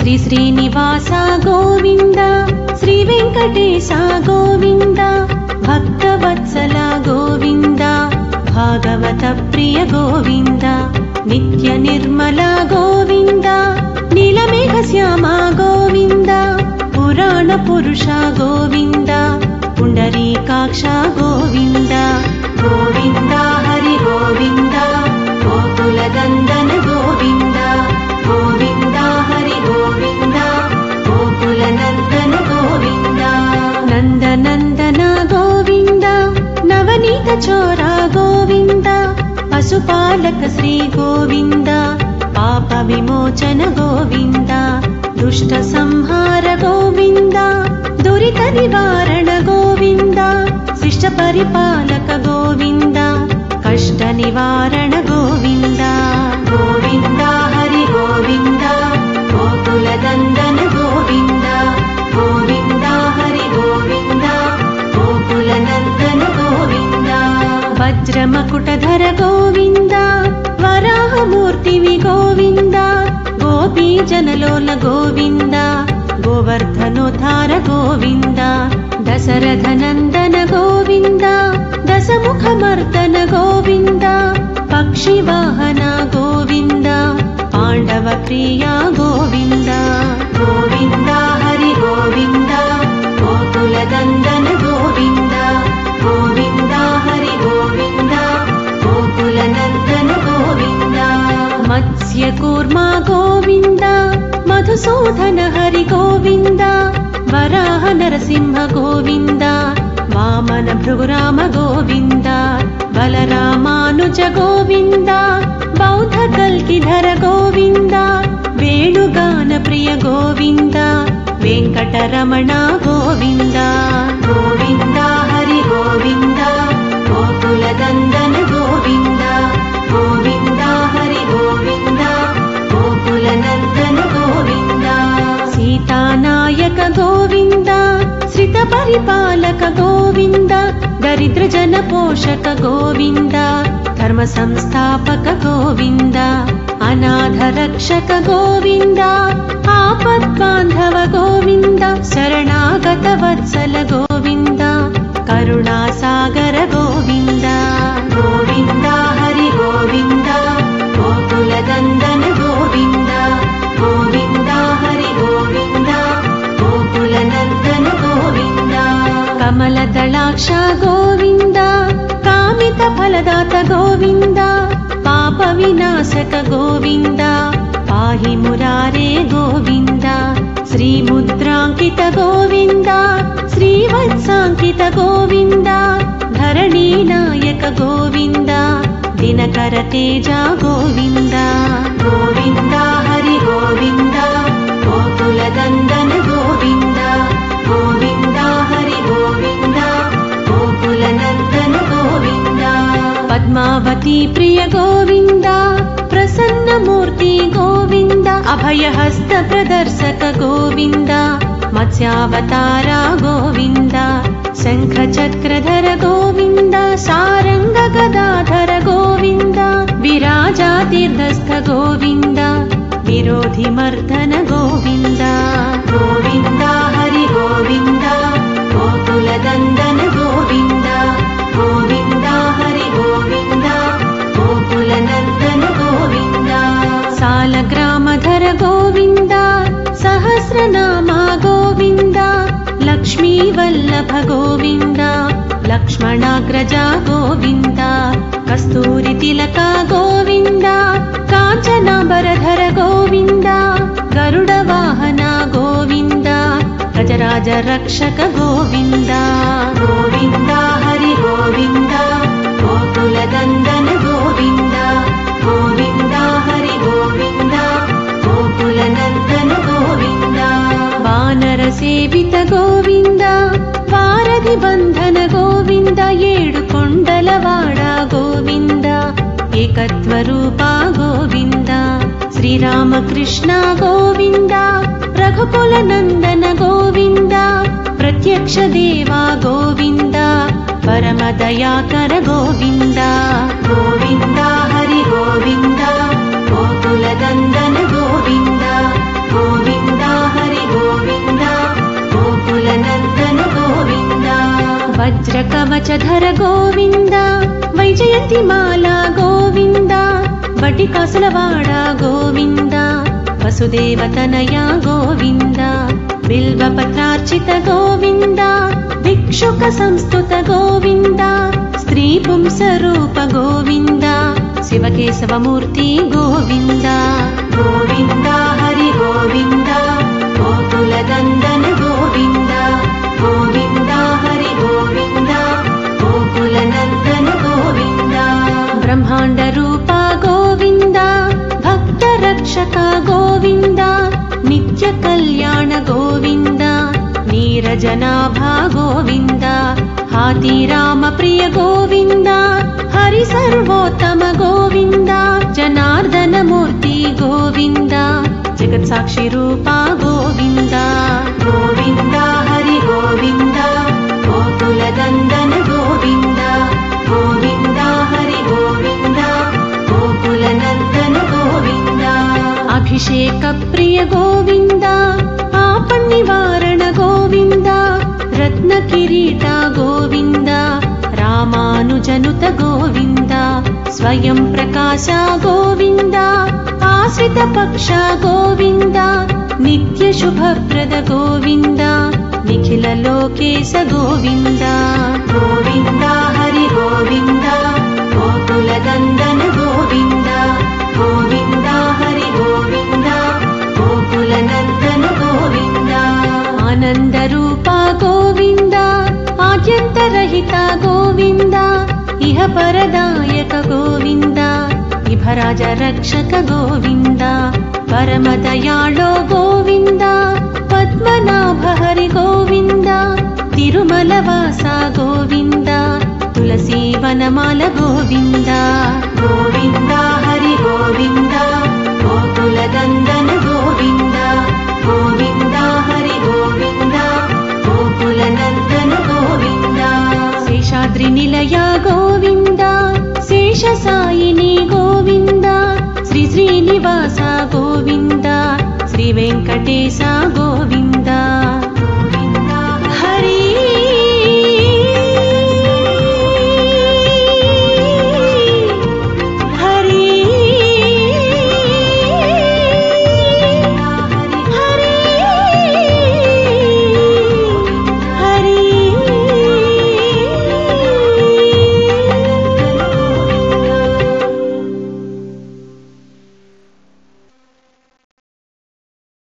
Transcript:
శ్రీ శ్రీనివాస గోవింద శ్రీ వెంకటేశ గోవింద భక్తవత్సల గోవింద భాగవత ప్రియ గోవింద నిత్య నిర్మల గోవింద నీలమేఘ శ్యామ గోవింద పురాణ పురుష గోవింద పుండరీకాక్ష గోవింద గోవింద హరి గోవింద గోకుల దందన గోవింద గోవింద హరి గోవింద గోకుల నందన గోవింద నందనందన గోవింద నవనీత చోర గోవింద పశుపాలక శ్రీ గోవింద పాప విమోచన గోవింద దుష్ట సంహార గోవింద దురిత నివారణ గోవింద శిష్ట పరిపాలక గోవింద కష్ట నివారణ గోవింద గోవింద హరి గోవింద గోకుల దందన గోవింద గోవింద హరి గోవింద గోకుల నందన గోవింద వజ్రమకుటధర గోవింద వరాహమూర్తివి గోవింద గోపీ జనలోల గోవింద గోవర్ధనోద్ధార గోవింద దశరథ నందన గోవింద దశముఖమర్దన గోవింద పక్షి వాహన గోవింద పాండవ ప్రియ గోవింద గోవింద హరి గోవింద గోకుల దందన గోవింద గోవింద హరి గోవింద గోకుల నందన గోవింద మత్స్య కూర్మ గోవింద మధుసూదన హరి గోవింద వరాహ నరసింహ గోవింద వామన భృగురామ గోవింద బలరామానుజ గోవింద బౌద్ధ కల్కిధర గోవింద వేణుగాన ప్రియ గోవింద వెంకటరమణ గోవింద గోవింద హరి గోవింద గోకుల దందన గోవింద గోవింద హరి గోవింద గోకుల నందన గోవింద సీతానాయక గోవింద శ్రిత పరిపాలక గోవింద దరిద్ర జన పోషక గోవింద ధర్మ సంస్థాపక గోవింద అనాథ రక్షక గోవింద ఆపద్ బాంధవ గోవింద శరణాగత వత్సల గోవింద కరుణాసాగర గోవింద గోవింద హరి గోవింద గోకుల దందన గోవింద గోవింద హరి గోవింద గోకుల నందన గోవింద కమల దళాక్ష గోవింద కామిత ఫలదాత గోవింద పాప వినాశక గోవింద పాహి మురారే గోవింద శ్రీ ముద్రాంకిత గోవింద శ్రీవత్సాంకిత గోవింద ధరణీ నాయక గోవింద దినకర తేజ గోవింద గోవింద హరి గోవింద గోకుల దందన గోవింద గోవింద హరి గోవింద గోకుల నందన గోవింద పద్మావతి ప్రియ గోవింద ప్రసన్నమూర్తి గోవింద అభయహస్త ప్రదర్శక గోవింద మత్స్యావతార గోవింద శంఖ చక్రధర గోవింద సారంగ గదాధర గోవింద విరాజాతీర్థస్థ గోవింద విరోధి మర్దన గోవింద గోవింద హరి గోవింద గోకుల దందన గోవింద గోవింద హరి గోవింద గోకుల నందన గోవింద సాలగ్రామధర గోవింద సహస్రనామ గోవింద లక్ష్మీ వల్లభ గోవింద లక్ష్మణాగ్రజ గోవింద కస్తూరి తిలక గోవింద కాంచనాంబరధర గోవింద గరుడ వాహన గోవింద గజరాజ రక్షక గోవింద గోవింద హరి గోవింద గోకుల దందన గోవింద గోవింద హరి గోవింద గోకుల నందన గోవింద వానర సేవిత గోవింద వారధి బంధన గోవింద ఏడు కొండలవాడ గోవింద ఏకత్వ రూప గోవింద శ్రీరామకృష్ణ గోవింద రఘుకుల నందన గోవింద ప్రత్యక్ష దేవా గోవింద పరమ దయాకర గోవింద గోవింద హరి గోవింద గోకుల దందన గోవింద గోవింద కవచధర గోవింద వైజయంతిమాల గోవింద వడ్డి కాసులవాడ గోవింద వసుదేవతనయ గోవింద బిల్వపత్రార్చిత గోవింద భిక్షుక సంస్థుత గోవింద స్త్రీ పుంసరూప గోవింద శివకేశవమూర్తి గోవింద గోవింద హరి గోవింద గోకుల దందన గోవింద గోవింద హరి గోవింద గోకుల నందన గోవింద బ్రహ్మాండ రూప గోవింద భక్త రక్షక గోవింద నిత్య కళ్యాణ గోవింద నీరజనాభ గోవింద హాతి రామ ప్రియ గోవింద హరి సర్వోత్తమ గోవింద జనార్దన మూర్తి గోవింద జగత్ సాక్షి రూప గోవింద గోవింద హరి గోవింద గోకుల దందన గోవింద గోవింద హరి గోవింద గోకుల నందన గోవింద అభిషేక ప్రియ గోవింద ఆపన్ నివారణ గోవింద రత్న కిరీట గోవింద రామానుజనుత గోవింద స్వయం ప్రకాశ గోవింద ఆశ్రిత పక్ష గోవింద నిత్య శుభప్రద గోవింద నిఖిల లోకేశ గోవింద గోవింద హరి గోవింద గోకుల దందన గోవింద గోవింద హరి గోవింద గోకుల నందన గోవింద ఆనంద రూప గోవింద ఆద్యంతరహిత గోవింద ఇహ పరదాయక గోవింద ఇభరాజ రక్షక గోవింద పరమదయాళో గోవింద పద్మనాభ హరి గోవింద తిరుమల వాస గోవింద తులసీ వనమాల గోవింద గోవింద